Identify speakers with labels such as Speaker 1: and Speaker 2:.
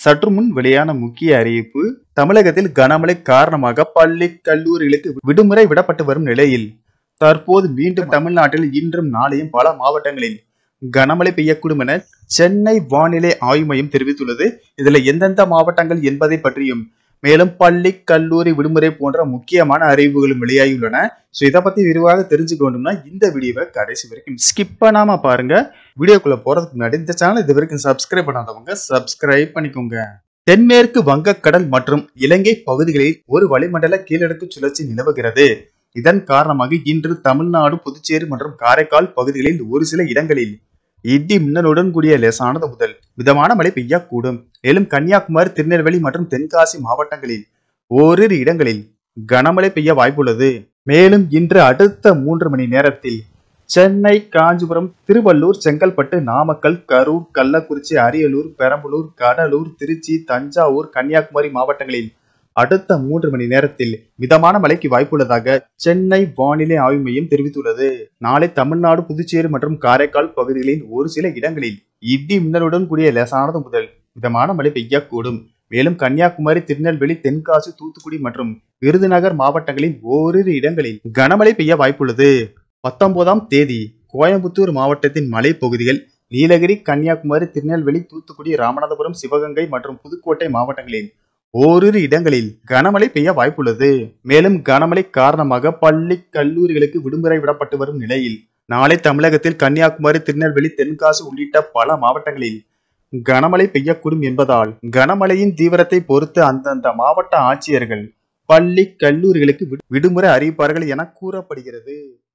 Speaker 1: சற்று முன் வெளியான முக்கிய அறிவிப்பு தமிழகத்தில் கனமழை காரணமாக பள்ளி கல்லூரிகளுக்கு விடுமுறை விடப்பட்டு வரும் நிலையில் தற்போது மீண்டும் தமிழ்நாட்டில் இன்றும் நாளையும் பல மாவட்டங்களில் கனமழை பெய்யக்கூடும் என சென்னை வானிலை ஆய்வு மையம் தெரிவித்துள்ளது இதுல எந்தெந்த மாவட்டங்கள் என்பதை பற்றியும் மேலும் பள்ளி கல்லூரி விடுமுறை போன்ற முக்கியமான அறிவிப்புகளும் வெளியாகியுள்ளன ஸோ இதை பத்தி விரிவாக தெரிஞ்சுக்கணும்னா இந்த வீடியோவை கடைசி வரைக்கும் ஸ்கிப் பண்ணாம பாருங்க வீடியோக்குள்ள போறதுக்கு முன்னாடி இந்த சேனல் இது வரைக்கும் சப்ஸ்கிரைப் பண்ணாதவங்க சப்ஸ்கிரைப் பண்ணிக்கோங்க தென்மேற்கு வங்கக்கடல் மற்றும் இலங்கை பகுதிகளில் ஒரு வளிமண்டல கீழடுக்கு சுழற்சி நிலவுகிறது இதன் காரணமாக இன்று தமிழ்நாடு புதுச்சேரி மற்றும் காரைக்கால் பகுதிகளில் ஒரு சில இடங்களில் இடி மின்னலுடன் கூடிய லேசானது முதல் மிதமான மழை பெய்யக்கூடும் மேலும் கன்னியாகுமரி திருநெல்வேலி மற்றும் தென்காசி மாவட்டங்களில் ஓரிரு இடங்களில் கனமழை பெய்ய வாய்ப்புள்ளது மேலும் இன்று அடுத்த மூன்று மணி நேரத்தில் சென்னை காஞ்சிபுரம் திருவள்ளூர் செங்கல்பட்டு நாமக்கல் கரூர் கள்ளக்குறிச்சி அரியலூர் பெரம்பலூர் கடலூர் திருச்சி தஞ்சாவூர் கன்னியாகுமரி மாவட்டங்களில் அடுத்த மூன்று மணி நேரத்தில் மிதமான மழைக்கு வாய்ப்புள்ளதாக சென்னை வானிலை ஆய்வு மையம் தெரிவித்துள்ளது நாளை தமிழ்நாடு புதுச்சேரி மற்றும் காரைக்கால் பகுதிகளில் ஒரு சில இடங்களில் இடி மின்னலுடன் கூடிய லேசானது முதல் மிதமான மழை பெய்யக்கூடும் மேலும் கன்னியாகுமரி திருநெல்வேலி தென்காசி தூத்துக்குடி மற்றும் விருதுநகர் மாவட்டங்களில் ஓரிரு இடங்களில் கனமழை பெய்ய வாய்ப்புள்ளது பத்தொன்பதாம் தேதி கோயம்புத்தூர் மாவட்டத்தின் மலைப்பகுதிகள் நீலகிரி கன்னியாகுமரி திருநெல்வேலி தூத்துக்குடி ராமநாதபுரம் சிவகங்கை மற்றும் புதுக்கோட்டை மாவட்டங்களில் ஓரிரு இடங்களில் கனமழை பெய்ய வாய்ப்புள்ளது மேலும் கனமழை காரணமாக பள்ளி கல்லூரிகளுக்கு விடுமுறை விடப்பட்டு வரும் நிலையில் நாளை தமிழகத்தில் கன்னியாகுமரி திருநெல்வேலி தென்காசி உள்ளிட்ட பல மாவட்டங்களில் கனமழை பெய்யக்கூடும் என்பதால் கனமழையின் தீவிரத்தை பொறுத்து அந்தந்த மாவட்ட ஆட்சியர்கள் பள்ளி கல்லூரிகளுக்கு விடுமுறை அறிவிப்பார்கள் என கூறப்படுகிறது